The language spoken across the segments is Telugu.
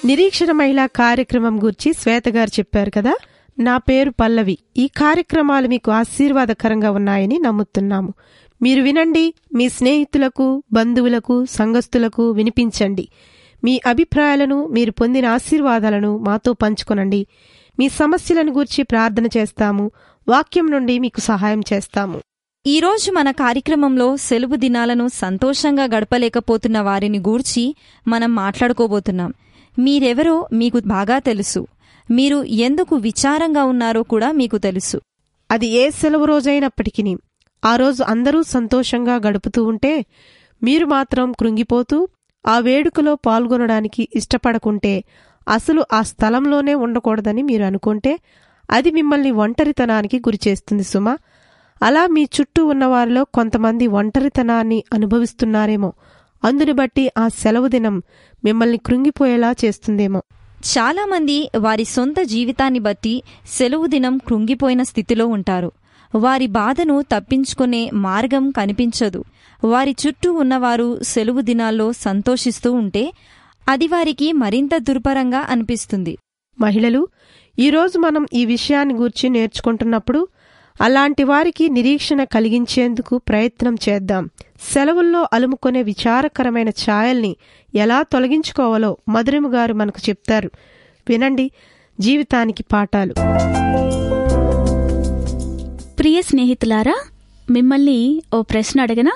నిరీక్షణ మహిళా కార్యక్రమం గురించి శ్వేత గారు చెప్పారు కదా నా పేరు పల్లవి ఈ కార్యక్రమాలు మీకు ఆశీర్వాదకరంగా ఉన్నాయని నమ్ముతున్నాము మీరు వినండి మీ స్నేహితులకు బంధువులకు సంఘస్థులకు వినిపించండి మీ అభిప్రాయాలను మీరు పొందిన ఆశీర్వాదాలను మాతో పంచుకొనండి మీ సమస్యలను గూర్చి ప్రార్థన చేస్తాము వాక్యం నుండి మీకు సహాయం చేస్తాము ఈరోజు మన కార్యక్రమంలో సెలవు దినాలను సంతోషంగా గడపలేకపోతున్న వారిని గూర్చి మనం మాట్లాడుకోబోతున్నాం మీరెవరో మీకు బాగా తెలుసు మీరు ఎందుకు విచారంగా ఉన్నారో కూడా మీకు తెలుసు అది ఏ సెలవు రోజైనప్పటికీ ఆ రోజు అందరూ సంతోషంగా గడుపుతూ ఉంటే మీరు మాత్రం కృంగిపోతూ ఆ వేడుకలో పాల్గొనడానికి ఇష్టపడకుంటే అసలు ఆ స్థలంలోనే ఉండకూడదని మీరు అనుకుంటే అది మిమ్మల్ని ఒంటరితనానికి గురిచేస్తుంది సుమా అలా మీ చుట్టూ ఉన్నవారిలో కొంతమంది ఒంటరితనాన్ని అనుభవిస్తున్నారేమో అందుని బట్టి ఆ సెలవు దినం మిమ్మల్ని కృంగిపోయేలా చేస్తుందేమో చాలామంది వారి సొంత జీవితాన్ని బట్టి సెలవు దినం కృంగిపోయిన స్థితిలో ఉంటారు వారి బాధను తప్పించుకునే మార్గం కనిపించదు వారి చుట్టూ ఉన్నవారు సెలవు దినాల్లో సంతోషిస్తూ ఉంటే అది వారికి మరింత దుర్భరంగా అనిపిస్తుంది మహిళలు ఈరోజు మనం ఈ విషయాన్ని గూర్చి నేర్చుకుంటున్నప్పుడు అలాంటి వారికి నిరీక్షణ కలిగించేందుకు ప్రయత్నం చేద్దాం సెలవుల్లో అలుముకునే విచారకరమైన ఛాయల్ని ఎలా తొలగించుకోవాలో మధురిమ గారు మనకు చెప్తారు వినండి జీవితానికి పాఠాలు ప్రియ స్నేహితులారా మిమ్మల్ని ఓ ప్రశ్న అడగనా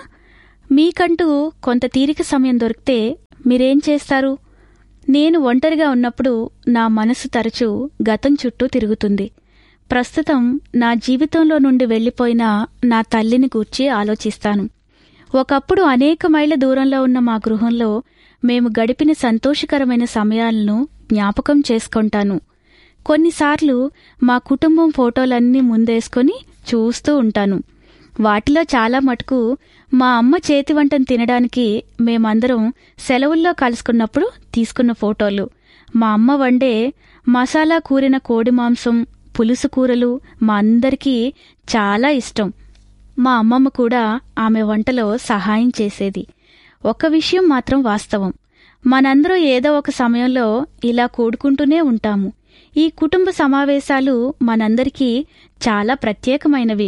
మీకంటూ కొంత తీరిక సమయం దొరికితే మీరేం చేస్తారు నేను ఒంటరిగా ఉన్నప్పుడు నా మనసు తరచూ గతం చుట్టూ తిరుగుతుంది ప్రస్తుతం నా జీవితంలో నుండి వెళ్లిపోయిన నా తల్లిని గూర్చి ఆలోచిస్తాను ఒకప్పుడు అనేక మైళ్ళ దూరంలో ఉన్న మా గృహంలో మేము గడిపిన సంతోషకరమైన సమయాలను జ్ఞాపకం చేసుకుంటాను కొన్నిసార్లు మా కుటుంబం ఫోటోలన్నీ ముందేసుకొని చూస్తూ ఉంటాను వాటిలో చాలా మటుకు మా అమ్మ చేతి వంటను తినడానికి మేమందరం సెలవుల్లో కలుసుకున్నప్పుడు తీసుకున్న ఫోటోలు మా అమ్మ వండే మసాలా కూరిన కోడి మాంసం పులుసు కూరలు మా అందరికీ చాలా ఇష్టం మా అమ్మమ్మ కూడా ఆమె వంటలో సహాయం చేసేది ఒక విషయం మాత్రం వాస్తవం మనందరం ఏదో ఒక సమయంలో ఇలా కూడుకుంటూనే ఉంటాము ఈ కుటుంబ సమావేశాలు మనందరికీ చాలా ప్రత్యేకమైనవి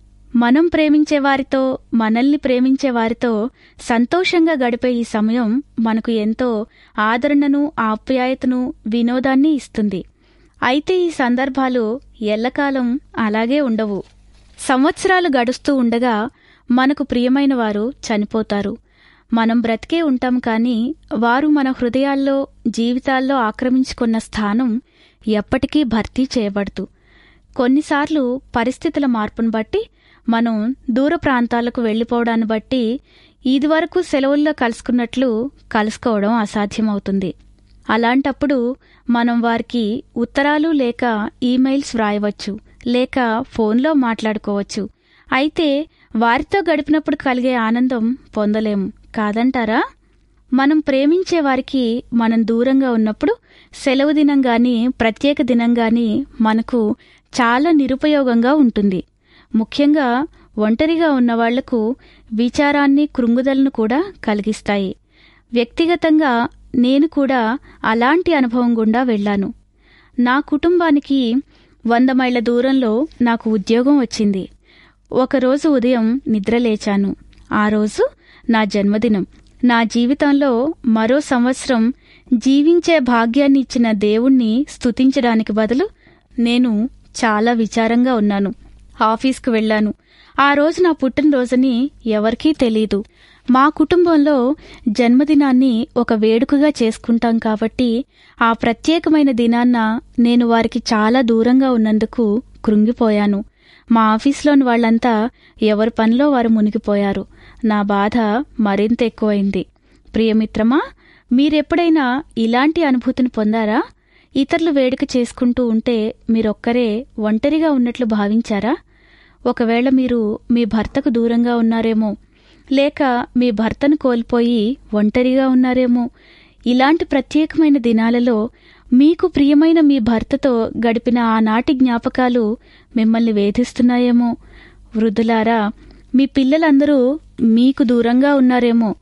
మనం ప్రేమించే వారితో మనల్ని ప్రేమించే వారితో సంతోషంగా గడిపే ఈ సమయం మనకు ఎంతో ఆదరణను ఆప్యాయతను వినోదాన్ని ఇస్తుంది అయితే ఈ సందర్భాలు ఎల్లకాలం అలాగే ఉండవు సంవత్సరాలు గడుస్తూ ఉండగా మనకు ప్రియమైన వారు చనిపోతారు మనం బ్రతికే ఉంటాం కానీ వారు మన హృదయాల్లో జీవితాల్లో ఆక్రమించుకున్న స్థానం ఎప్పటికీ భర్తీ చేయబడదు కొన్నిసార్లు పరిస్థితుల మార్పును బట్టి మనం దూర ప్రాంతాలకు వెళ్లిపోవడాన్ని బట్టి ఇదివరకు సెలవుల్లో కలుసుకున్నట్లు కలుసుకోవడం అసాధ్యమవుతుంది అలాంటప్పుడు మనం వారికి ఉత్తరాలు లేక ఈమెయిల్స్ వ్రాయవచ్చు లేక ఫోన్లో మాట్లాడుకోవచ్చు అయితే వారితో గడిపినప్పుడు కలిగే ఆనందం పొందలేము కాదంటారా మనం ప్రేమించే వారికి మనం దూరంగా ఉన్నప్పుడు సెలవు దినం గాని ప్రత్యేక దినం గాని మనకు చాలా నిరుపయోగంగా ఉంటుంది ముఖ్యంగా ఒంటరిగా ఉన్నవాళ్లకు విచారాన్ని కృంగుదలను కూడా కలిగిస్తాయి వ్యక్తిగతంగా నేను కూడా అలాంటి అనుభవం గుండా వెళ్ళాను నా కుటుంబానికి వంద మైళ్ళ దూరంలో నాకు ఉద్యోగం వచ్చింది ఒకరోజు ఉదయం నిద్రలేచాను ఆ రోజు నా జన్మదినం నా జీవితంలో మరో సంవత్సరం జీవించే భాగ్యాన్ని ఇచ్చిన దేవుణ్ణి స్తుతించడానికి బదులు నేను చాలా విచారంగా ఉన్నాను ఆఫీస్కు వెళ్ళాను ఆ రోజు నా పుట్టినరోజుని ఎవరికీ తెలీదు మా కుటుంబంలో జన్మదినాన్ని ఒక వేడుకగా చేసుకుంటాం కాబట్టి ఆ ప్రత్యేకమైన దినాన్న నేను వారికి చాలా దూరంగా ఉన్నందుకు కృంగిపోయాను మా ఆఫీస్లోని వాళ్ళంతా ఎవరి పనిలో వారు మునిగిపోయారు నా బాధ మరింత ఎక్కువైంది ప్రియమిత్రమా మీరెప్పుడైనా ఇలాంటి అనుభూతిని పొందారా ఇతరులు వేడుక చేసుకుంటూ ఉంటే మీరొక్కరే ఒంటరిగా ఉన్నట్లు భావించారా ఒకవేళ మీరు మీ భర్తకు దూరంగా ఉన్నారేమో లేక మీ భర్తను కోల్పోయి ఒంటరిగా ఉన్నారేమో ఇలాంటి ప్రత్యేకమైన దినాలలో మీకు ప్రియమైన మీ భర్తతో గడిపిన ఆనాటి జ్ఞాపకాలు మిమ్మల్ని వేధిస్తున్నాయేమో వృద్ధులారా మీ పిల్లలందరూ మీకు దూరంగా ఉన్నారేమో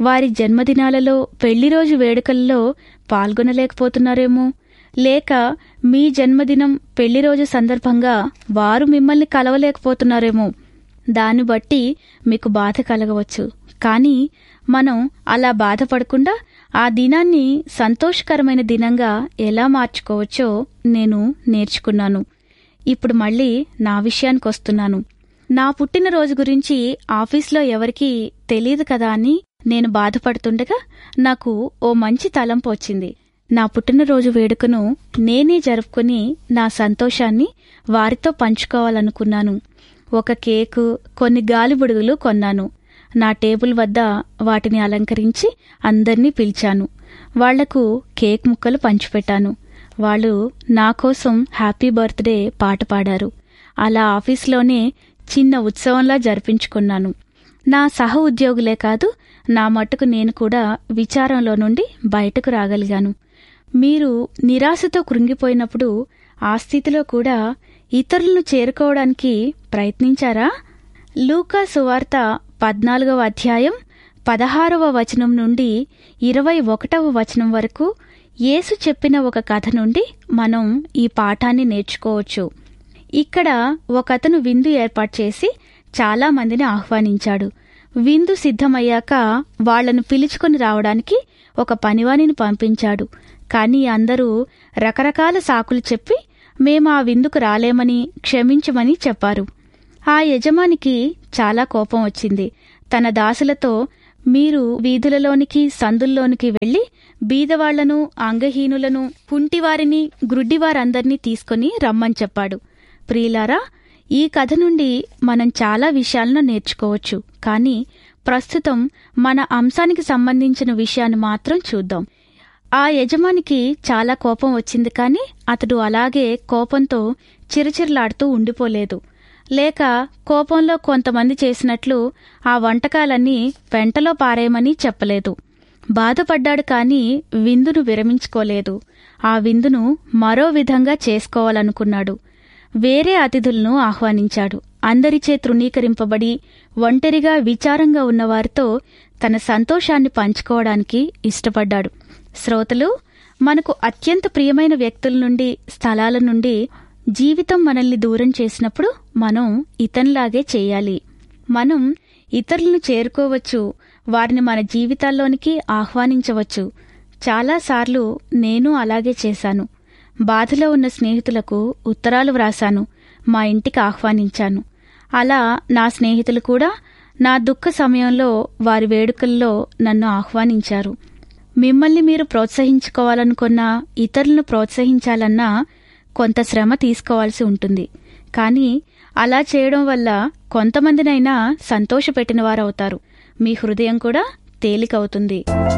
వారి జన్మదినాలలో పెళ్లి రోజు వేడుకల్లో పాల్గొనలేకపోతున్నారేమో లేక మీ జన్మదినం పెళ్లి రోజు సందర్భంగా వారు మిమ్మల్ని కలవలేకపోతున్నారేమో దాన్ని బట్టి మీకు బాధ కలగవచ్చు కానీ మనం అలా బాధపడకుండా ఆ దినాన్ని సంతోషకరమైన దినంగా ఎలా మార్చుకోవచ్చో నేను నేర్చుకున్నాను ఇప్పుడు మళ్ళీ నా విషయానికి వస్తున్నాను నా పుట్టినరోజు గురించి ఆఫీస్లో ఎవరికీ తెలియదు కదా అని నేను బాధపడుతుండగా నాకు ఓ మంచి తలంపు వచ్చింది నా పుట్టినరోజు వేడుకను నేనే జరుపుకుని నా సంతోషాన్ని వారితో పంచుకోవాలనుకున్నాను ఒక కేకు కొన్ని గాలిబుడుగులు కొన్నాను నా టేబుల్ వద్ద వాటిని అలంకరించి అందర్నీ పిలిచాను వాళ్లకు కేక్ ముక్కలు పంచిపెట్టాను వాళ్ళు నా కోసం హ్యాపీ బర్త్డే పాట పాడారు అలా ఆఫీస్లోనే చిన్న ఉత్సవంలా జరిపించుకున్నాను నా సహ ఉద్యోగులే కాదు నా మట్టుకు నేను కూడా విచారంలో నుండి బయటకు రాగలిగాను మీరు నిరాశతో కృంగిపోయినప్పుడు ఆ స్థితిలో కూడా ఇతరులను చేరుకోవడానికి ప్రయత్నించారా లూకా సువార్త పద్నాలుగవ అధ్యాయం పదహారవ వచనం నుండి ఇరవై ఒకటవ వచనం వరకు యేసు చెప్పిన ఒక కథ నుండి మనం ఈ పాఠాన్ని నేర్చుకోవచ్చు ఇక్కడ ఒకతను విందు ఏర్పాటు చేసి చాలా మందిని ఆహ్వానించాడు విందు సిద్ధమయ్యాక వాళ్లను పిలుచుకొని రావడానికి ఒక పనివానిని పంపించాడు కాని అందరూ రకరకాల సాకులు చెప్పి మేము ఆ విందుకు రాలేమని క్షమించమని చెప్పారు ఆ యజమానికి చాలా కోపం వచ్చింది తన దాసులతో మీరు వీధులలోనికి సందుల్లోనికి వెళ్లి బీదవాళ్లను అంగహీనులను కుంటివారిని గ్రుడ్డివారందర్నీ తీసుకుని రమ్మని చెప్పాడు ప్రియులారా ఈ కథ నుండి మనం చాలా విషయాలను నేర్చుకోవచ్చు కానీ ప్రస్తుతం మన అంశానికి సంబంధించిన విషయాన్ని మాత్రం చూద్దాం ఆ యజమానికి చాలా కోపం వచ్చింది కానీ అతడు అలాగే కోపంతో చిరచిరలాడుతూ ఉండిపోలేదు లేక కోపంలో కొంతమంది చేసినట్లు ఆ వంటకాలన్నీ వెంటలో పారేయమని చెప్పలేదు బాధపడ్డాడు కాని విందును విరమించుకోలేదు ఆ విందును మరో విధంగా చేసుకోవాలనుకున్నాడు వేరే అతిథులను ఆహ్వానించాడు అందరిచే తృణీకరింపబడి ఒంటరిగా విచారంగా ఉన్నవారితో తన సంతోషాన్ని పంచుకోవడానికి ఇష్టపడ్డాడు శ్రోతలు మనకు అత్యంత ప్రియమైన వ్యక్తుల నుండి స్థలాల నుండి జీవితం మనల్ని దూరం చేసినప్పుడు మనం ఇతనిలాగే చేయాలి మనం ఇతరులను చేరుకోవచ్చు వారిని మన జీవితాల్లోనికి ఆహ్వానించవచ్చు చాలాసార్లు నేను అలాగే చేశాను బాధలో ఉన్న స్నేహితులకు ఉత్తరాలు వ్రాశాను మా ఇంటికి ఆహ్వానించాను అలా నా స్నేహితులు కూడా నా దుఃఖ సమయంలో వారి వేడుకల్లో నన్ను ఆహ్వానించారు మిమ్మల్ని మీరు ప్రోత్సహించుకోవాలనుకున్నా ఇతరులను ప్రోత్సహించాలన్నా కొంత శ్రమ తీసుకోవాల్సి ఉంటుంది కానీ అలా చేయడం వల్ల కొంతమందినైనా సంతోషపెట్టిన వారవుతారు మీ హృదయం కూడా తేలికవుతుంది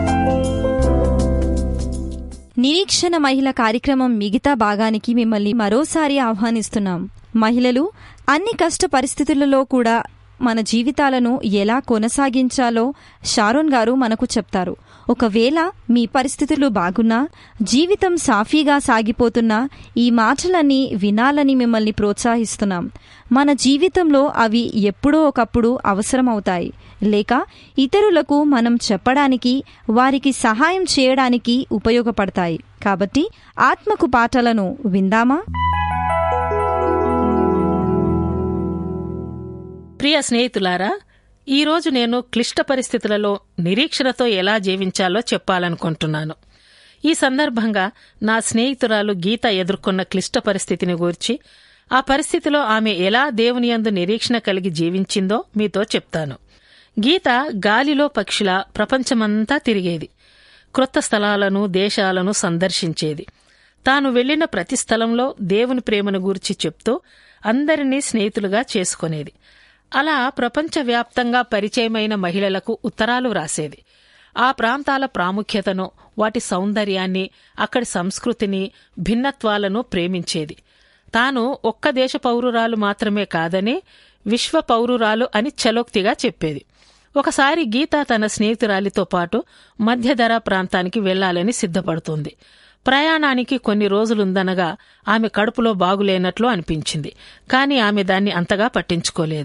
నిరీక్షణ మహిళ కార్యక్రమం మిగతా భాగానికి మిమ్మల్ని మరోసారి ఆహ్వానిస్తున్నాం మహిళలు అన్ని కష్ట పరిస్థితులలో కూడా మన జీవితాలను ఎలా కొనసాగించాలో షారోన్ గారు మనకు చెప్తారు ఒకవేళ మీ పరిస్థితులు బాగున్నా జీవితం సాఫీగా సాగిపోతున్నా ఈ మాటలన్నీ వినాలని మిమ్మల్ని ప్రోత్సహిస్తున్నాం మన జీవితంలో అవి ఎప్పుడో ఒకప్పుడు అవసరమవుతాయి లేక ఇతరులకు మనం చెప్పడానికి వారికి సహాయం చేయడానికి ఉపయోగపడతాయి కాబట్టి ఆత్మకు పాటలను విందామా ప్రియ స్నేహితులారా ఈరోజు నేను క్లిష్ట పరిస్థితులలో నిరీక్షణతో ఎలా జీవించాలో చెప్పాలనుకుంటున్నాను ఈ సందర్భంగా నా స్నేహితురాలు గీత ఎదుర్కొన్న క్లిష్ట పరిస్థితిని గూర్చి ఆ పరిస్థితిలో ఆమె ఎలా దేవుని యందు నిరీక్షణ కలిగి జీవించిందో మీతో చెప్తాను గీత గాలిలో పక్షుల ప్రపంచమంతా తిరిగేది క్రొత్త స్థలాలను దేశాలను సందర్శించేది తాను వెళ్లిన ప్రతి స్థలంలో దేవుని ప్రేమను గూర్చి చెప్తూ అందరినీ స్నేహితులుగా చేసుకునేది అలా ప్రపంచవ్యాప్తంగా పరిచయమైన మహిళలకు ఉత్తరాలు రాసేది ఆ ప్రాంతాల ప్రాముఖ్యతను వాటి సౌందర్యాన్ని అక్కడి సంస్కృతిని భిన్నత్వాలను ప్రేమించేది తాను ఒక్క దేశ పౌరురాలు మాత్రమే కాదని విశ్వ పౌరురాలు అని చలోక్తిగా చెప్పేది ఒకసారి గీత తన స్నేహితురాలితో పాటు మధ్యధర ప్రాంతానికి వెళ్లాలని సిద్ధపడుతుంది ప్రయాణానికి కొన్ని రోజులుందనగా ఆమె కడుపులో బాగులేనట్లు అనిపించింది కాని ఆమె దాన్ని అంతగా పట్టించుకోలేదు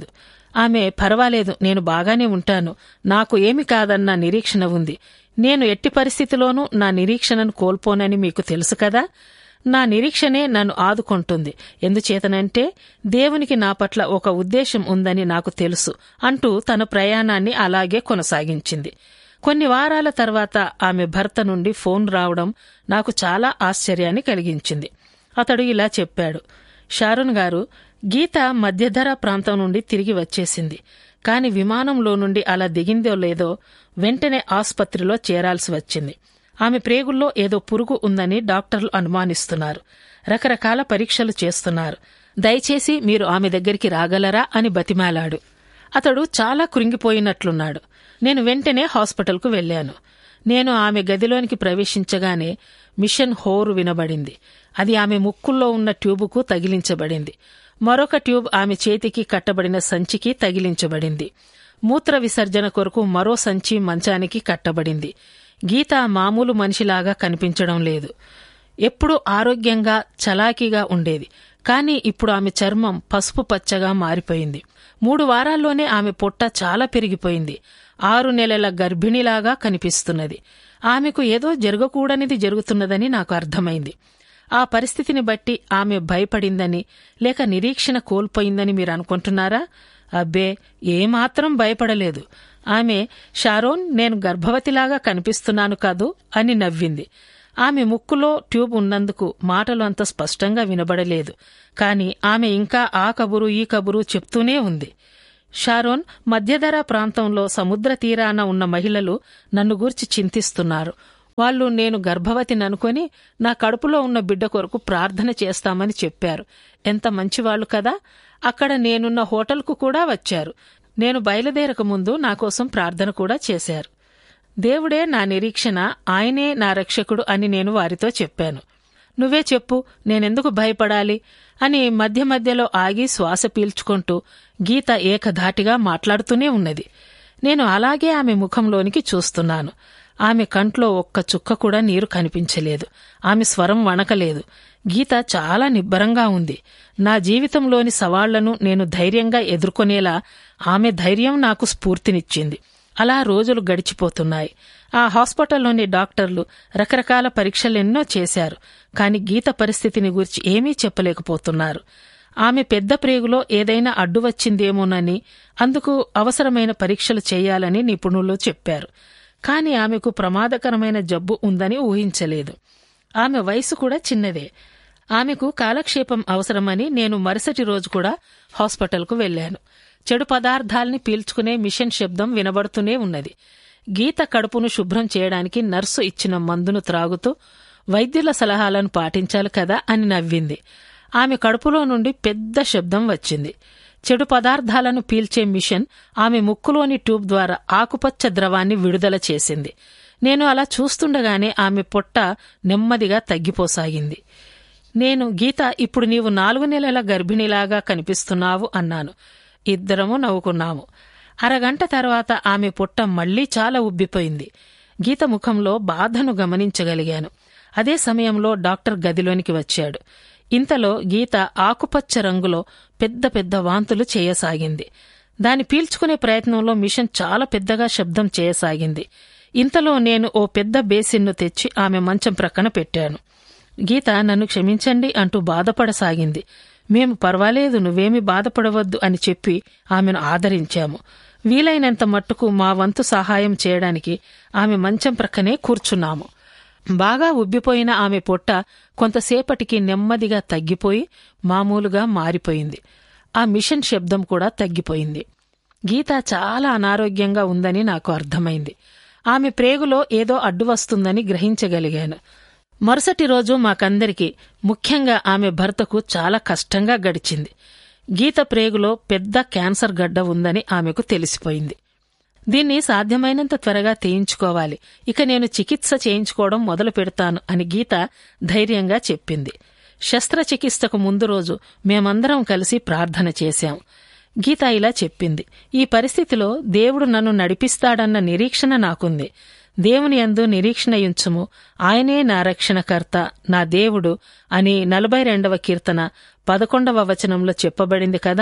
ఆమె పర్వాలేదు నేను బాగానే ఉంటాను నాకు ఏమి కాదన్న నిరీక్షణ ఉంది నేను ఎట్టి పరిస్థితిలోనూ నా నిరీక్షణను కోల్పోనని మీకు తెలుసు కదా నా నిరీక్షణే నన్ను ఆదుకుంటుంది ఎందుచేతనంటే దేవునికి నా పట్ల ఒక ఉద్దేశం ఉందని నాకు తెలుసు అంటూ తన ప్రయాణాన్ని అలాగే కొనసాగించింది కొన్ని వారాల తర్వాత ఆమె భర్త నుండి ఫోన్ రావడం నాకు చాలా ఆశ్చర్యాన్ని కలిగించింది అతడు ఇలా చెప్పాడు షారున్ గారు గీత మధ్యధర ప్రాంతం నుండి తిరిగి వచ్చేసింది కాని విమానంలో నుండి అలా దిగిందో లేదో వెంటనే ఆసుపత్రిలో చేరాల్సి వచ్చింది ఆమె ప్రేగుల్లో ఏదో పురుగు ఉందని డాక్టర్లు అనుమానిస్తున్నారు రకరకాల పరీక్షలు చేస్తున్నారు దయచేసి మీరు ఆమె దగ్గరికి రాగలరా అని బతిమాలాడు అతడు చాలా కృంగిపోయినట్లున్నాడు నేను వెంటనే హాస్పిటల్కు వెళ్లాను నేను ఆమె గదిలోనికి ప్రవేశించగానే మిషన్ హోరు వినబడింది అది ఆమె ముక్కుల్లో ఉన్న ట్యూబుకు తగిలించబడింది మరొక ట్యూబ్ ఆమె చేతికి కట్టబడిన సంచికి తగిలించబడింది మూత్ర విసర్జన కొరకు మరో సంచి మంచానికి కట్టబడింది గీత మామూలు మనిషిలాగా కనిపించడం లేదు ఎప్పుడూ ఆరోగ్యంగా చలాకీగా ఉండేది కానీ ఇప్పుడు ఆమె చర్మం పసుపు పచ్చగా మారిపోయింది మూడు వారాల్లోనే ఆమె పొట్ట చాలా పెరిగిపోయింది ఆరు నెలల గర్భిణిలాగా కనిపిస్తున్నది ఆమెకు ఏదో జరగకూడనిది జరుగుతున్నదని నాకు అర్థమైంది ఆ పరిస్థితిని బట్టి ఆమె భయపడిందని లేక నిరీక్షణ కోల్పోయిందని మీరు అనుకుంటున్నారా అబ్బే ఏమాత్రం భయపడలేదు ఆమె షారోన్ నేను గర్భవతిలాగా కనిపిస్తున్నాను కాదు అని నవ్వింది ఆమె ముక్కులో ట్యూబ్ ఉన్నందుకు మాటలు అంత స్పష్టంగా వినబడలేదు కాని ఆమె ఇంకా ఆ కబురు ఈ కబురు చెప్తూనే ఉంది షారోన్ మధ్యధర ప్రాంతంలో సముద్ర తీరాన ఉన్న మహిళలు నన్ను గూర్చి చింతిస్తున్నారు వాళ్ళు నేను గర్భవతిననుకొని నా కడుపులో ఉన్న బిడ్డ కొరకు ప్రార్థన చేస్తామని చెప్పారు ఎంత మంచివాళ్లు కదా అక్కడ నేనున్న హోటల్కు కూడా వచ్చారు నేను బయలుదేరక ముందు నా కోసం ప్రార్థన కూడా చేశారు దేవుడే నా నిరీక్షణ ఆయనే నా రక్షకుడు అని నేను వారితో చెప్పాను నువ్వే చెప్పు నేనెందుకు భయపడాలి అని మధ్య మధ్యలో ఆగి శ్వాస పీల్చుకుంటూ గీత ఏకధాటిగా మాట్లాడుతూనే ఉన్నది నేను అలాగే ఆమె ముఖంలోనికి చూస్తున్నాను ఆమె కంట్లో ఒక్క చుక్క కూడా నీరు కనిపించలేదు ఆమె స్వరం వణకలేదు గీత చాలా నిబ్బరంగా ఉంది నా జీవితంలోని సవాళ్లను నేను ధైర్యంగా ఎదుర్కొనేలా ఆమె ధైర్యం నాకు స్ఫూర్తినిచ్చింది అలా రోజులు గడిచిపోతున్నాయి ఆ హాస్పిటల్లోని డాక్టర్లు రకరకాల పరీక్షలెన్నో చేశారు కాని గీత పరిస్థితిని గురించి ఏమీ చెప్పలేకపోతున్నారు ఆమె పెద్ద ప్రేగులో ఏదైనా అడ్డు వచ్చిందేమోనని అందుకు అవసరమైన పరీక్షలు చేయాలని నిపుణులు చెప్పారు కాని ఆమెకు ప్రమాదకరమైన జబ్బు ఉందని ఊహించలేదు ఆమె వయసు కూడా చిన్నదే ఆమెకు కాలక్షేపం అవసరమని నేను మరుసటి రోజు కూడా హాస్పిటల్కు వెళ్లాను చెడు పదార్థాల్ని పీల్చుకునే మిషన్ శబ్దం వినబడుతూనే ఉన్నది గీత కడుపును శుభ్రం చేయడానికి నర్సు ఇచ్చిన మందును త్రాగుతూ వైద్యుల సలహాలను పాటించాలి కదా అని నవ్వింది ఆమె కడుపులో నుండి పెద్ద శబ్దం వచ్చింది చెడు పదార్థాలను పీల్చే మిషన్ ఆమె ముక్కులోని ట్యూబ్ ద్వారా ఆకుపచ్చ ద్రవాన్ని విడుదల చేసింది నేను అలా చూస్తుండగానే ఆమె పొట్ట నెమ్మదిగా తగ్గిపోసాగింది నేను గీత ఇప్పుడు నీవు నాలుగు నెలల గర్భిణిలాగా కనిపిస్తున్నావు అన్నాను ఇద్దరము నవ్వుకున్నాము అరగంట తర్వాత ఆమె పొట్ట మళ్లీ చాలా ఉబ్బిపోయింది గీత ముఖంలో బాధను గమనించగలిగాను అదే సమయంలో డాక్టర్ గదిలోనికి వచ్చాడు ఇంతలో గీత ఆకుపచ్చ రంగులో పెద్ద పెద్ద వాంతులు చేయసాగింది దాని పీల్చుకునే ప్రయత్నంలో మిషన్ చాలా పెద్దగా శబ్దం చేయసాగింది ఇంతలో నేను ఓ పెద్ద బేసిన్ను తెచ్చి ఆమె మంచం ప్రక్కన పెట్టాను గీత నన్ను క్షమించండి అంటూ బాధపడసాగింది మేము పర్వాలేదు నువ్వేమి బాధపడవద్దు అని చెప్పి ఆమెను ఆదరించాము వీలైనంత మట్టుకు మా వంతు సహాయం చేయడానికి ఆమె మంచం ప్రక్కనే కూర్చున్నాము బాగా ఉబ్బిపోయిన ఆమె పొట్ట కొంతసేపటికి నెమ్మదిగా తగ్గిపోయి మామూలుగా మారిపోయింది ఆ మిషన్ శబ్దం కూడా తగ్గిపోయింది గీత చాలా అనారోగ్యంగా ఉందని నాకు అర్థమైంది ఆమె ప్రేగులో ఏదో అడ్డు వస్తుందని గ్రహించగలిగాను మరుసటి రోజు మాకందరికి ముఖ్యంగా ఆమె భర్తకు చాలా కష్టంగా గడిచింది గీత ప్రేగులో పెద్ద క్యాన్సర్ గడ్డ ఉందని ఆమెకు తెలిసిపోయింది దీన్ని సాధ్యమైనంత త్వరగా తీయించుకోవాలి ఇక నేను చికిత్స చేయించుకోవడం మొదలు పెడతాను అని గీత ధైర్యంగా చెప్పింది శస్త్రచికిత్సకు ముందు రోజు మేమందరం కలిసి ప్రార్థన చేశాం గీత ఇలా చెప్పింది ఈ పరిస్థితిలో దేవుడు నన్ను నడిపిస్తాడన్న నిరీక్షణ నాకుంది దేవుని యందు నిరీక్షణయుంచుము ఆయనే నా రక్షణకర్త నా దేవుడు అని నలభై రెండవ కీర్తన పదకొండవ వచనంలో చెప్పబడింది కదా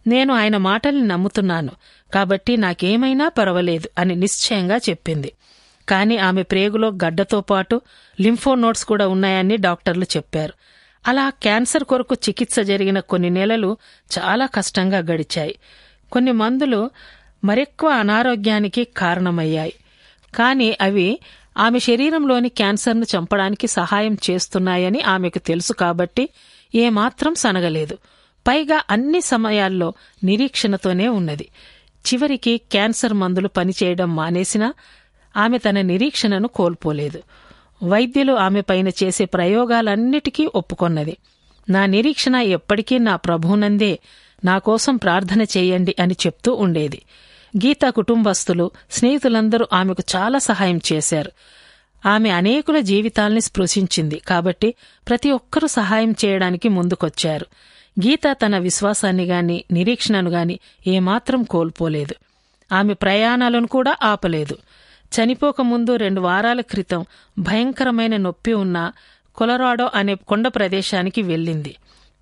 నేను ఆయన మాటల్ని నమ్ముతున్నాను కాబట్టి నాకేమైనా పర్వాలేదు అని నిశ్చయంగా చెప్పింది కానీ ఆమె ప్రేగులో గడ్డతో పాటు లింఫో నోట్స్ కూడా ఉన్నాయని డాక్టర్లు చెప్పారు అలా క్యాన్సర్ కొరకు చికిత్స జరిగిన కొన్ని నెలలు చాలా కష్టంగా గడిచాయి కొన్ని మందులు మరెక్కువ అనారోగ్యానికి కారణమయ్యాయి కానీ అవి ఆమె శరీరంలోని క్యాన్సర్ను చంపడానికి సహాయం చేస్తున్నాయని ఆమెకు తెలుసు కాబట్టి ఏమాత్రం సనగలేదు పైగా అన్ని సమయాల్లో నిరీక్షణతోనే ఉన్నది చివరికి క్యాన్సర్ మందులు పనిచేయడం మానేసినా ఆమె తన నిరీక్షణను కోల్పోలేదు వైద్యులు ఆమె పైన చేసే ప్రయోగాలన్నిటికీ ఒప్పుకొన్నది నా నిరీక్షణ ఎప్పటికీ నా ప్రభునందే నా కోసం ప్రార్థన చేయండి అని చెప్తూ ఉండేది గీత కుటుంబస్తులు స్నేహితులందరూ ఆమెకు చాలా సహాయం చేశారు ఆమె అనేకుల జీవితాల్ని స్పృశించింది కాబట్టి ప్రతి ఒక్కరూ సహాయం చేయడానికి ముందుకొచ్చారు గీత తన విశ్వాసాన్ని గాని నిరీక్షణను గాని ఏమాత్రం కోల్పోలేదు ఆమె ప్రయాణాలను కూడా ఆపలేదు చనిపోకముందు రెండు వారాల క్రితం భయంకరమైన నొప్పి ఉన్న కొలరాడో అనే కొండ ప్రదేశానికి వెళ్ళింది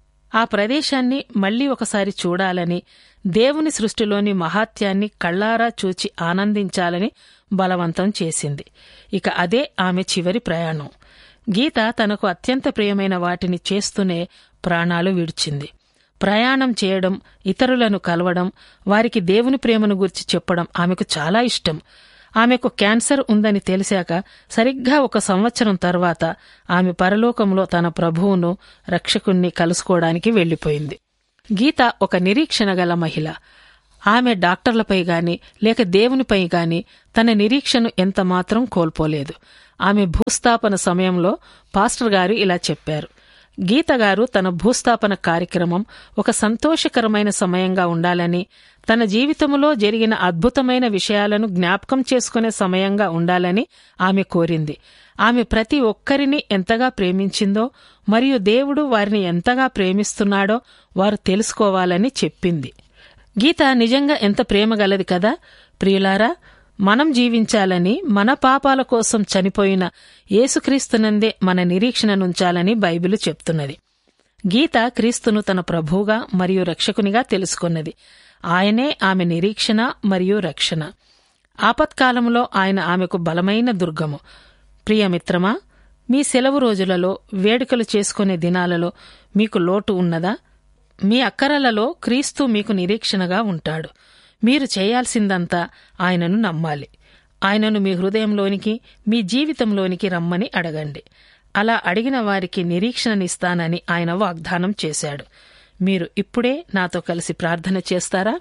ఆ ప్రదేశాన్ని మళ్లీ ఒకసారి చూడాలని దేవుని సృష్టిలోని మహాత్యాన్ని కళ్ళారా చూచి ఆనందించాలని బలవంతం చేసింది ఇక అదే ఆమె చివరి ప్రయాణం గీత తనకు అత్యంత ప్రియమైన వాటిని చేస్తూనే ప్రాణాలు విడిచింది ప్రయాణం చేయడం ఇతరులను కలవడం వారికి దేవుని ప్రేమను గురించి చెప్పడం ఆమెకు చాలా ఇష్టం ఆమెకు క్యాన్సర్ ఉందని తెలిసాక సరిగ్గా ఒక సంవత్సరం తర్వాత ఆమె పరలోకంలో తన ప్రభువును రక్షకుణ్ణి కలుసుకోవడానికి వెళ్లిపోయింది గీత ఒక నిరీక్షణ గల మహిళ ఆమె డాక్టర్లపై గాని లేక దేవునిపై గాని తన నిరీక్షను ఎంతమాత్రం కోల్పోలేదు ఆమె భూస్థాపన సమయంలో పాస్టర్ గారు ఇలా చెప్పారు గీత గారు తన భూస్థాపన కార్యక్రమం ఒక సంతోషకరమైన సమయంగా ఉండాలని తన జీవితంలో జరిగిన అద్భుతమైన విషయాలను జ్ఞాపకం చేసుకునే సమయంగా ఉండాలని ఆమె కోరింది ఆమె ప్రతి ఒక్కరిని ఎంతగా ప్రేమించిందో మరియు దేవుడు వారిని ఎంతగా ప్రేమిస్తున్నాడో వారు తెలుసుకోవాలని చెప్పింది గీత నిజంగా ఎంత ప్రేమగలది కదా ప్రియులారా మనం జీవించాలని మన పాపాల కోసం చనిపోయిన యేసుక్రీస్తునందే మన నిరీక్షణనుంచాలని బైబిలు చెప్తున్నది గీత క్రీస్తును తన ప్రభువుగా మరియు రక్షకునిగా తెలుసుకున్నది ఆయనే ఆమె నిరీక్షణ మరియు రక్షణ ఆపత్కాలంలో ఆయన ఆమెకు బలమైన దుర్గము ప్రియమిత్రమా మీ సెలవు రోజులలో వేడుకలు చేసుకునే దినాలలో మీకు లోటు ఉన్నదా మీ అక్కరలలో క్రీస్తు మీకు నిరీక్షణగా ఉంటాడు మీరు చేయాల్సిందంతా ఆయనను నమ్మాలి ఆయనను మీ హృదయంలోనికి మీ జీవితంలోనికి రమ్మని అడగండి అలా అడిగిన వారికి నిరీక్షణనిస్తానని ఆయన వాగ్దానం చేశాడు మీరు ఇప్పుడే నాతో కలిసి ప్రార్థన చేస్తారా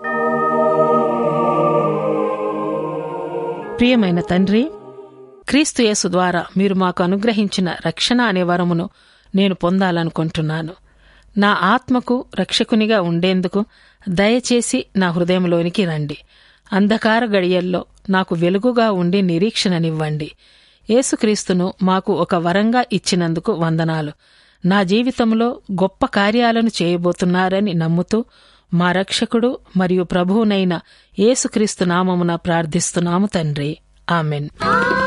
ప్రియమైన తండ్రి క్రీస్తు యేసు ద్వారా మీరు మాకు అనుగ్రహించిన రక్షణ అనే వరమును నేను పొందాలనుకుంటున్నాను నా ఆత్మకు రక్షకునిగా ఉండేందుకు దయచేసి నా హృదయంలోనికి రండి అంధకార గడియల్లో నాకు వెలుగుగా ఉండి నిరీక్షణనివ్వండి యేసుక్రీస్తును మాకు ఒక వరంగా ఇచ్చినందుకు వందనాలు నా జీవితంలో గొప్ప కార్యాలను చేయబోతున్నారని నమ్ముతూ మా రక్షకుడు మరియు ప్రభువునైన యేసుక్రీస్తు నామమున ప్రార్థిస్తున్నాము తండ్రి ఆమెన్